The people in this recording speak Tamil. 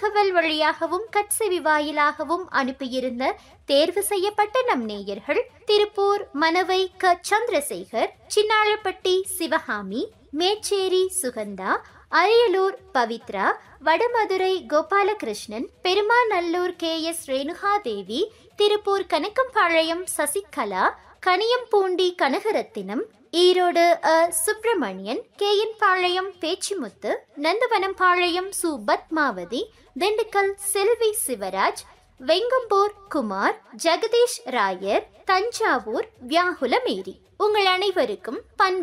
தகவல் வழியாகவும் கட்செவி வாயிலாகவும் அனுப்பியிருந்த தேர்வு செய்யப்பட்ட நம் நேயர்கள் திருப்பூர் மனவை க சந்திரசேகர் சின்னாளப்பட்டி சிவகாமி மேச்சேரி சுகந்தா அரியலூர் பவித்ரா வடமதுரை கோபாலகிருஷ்ணன் பெருமாநல்லூர் கே எஸ் ரேணுகாதேவி திருப்பூர் கனக்கம்பாளையம் சசிகலா கனியம்பூண்டி கனகரத்தினம் ஈரோடு அ சுப்பிரமணியன் கேஎன் பாளையம் பேச்சிமுத்து நந்தவனம் பாளையம் சு பத்மாவதி திண்டுக்கல் செல்வி சிவராஜ் வெங்கம்பூர் குமார் ஜெகதீஷ் ராயர் தஞ்சாவூர் வியாகுலமேரி உங்கள் அனைவருக்கும் பண்பு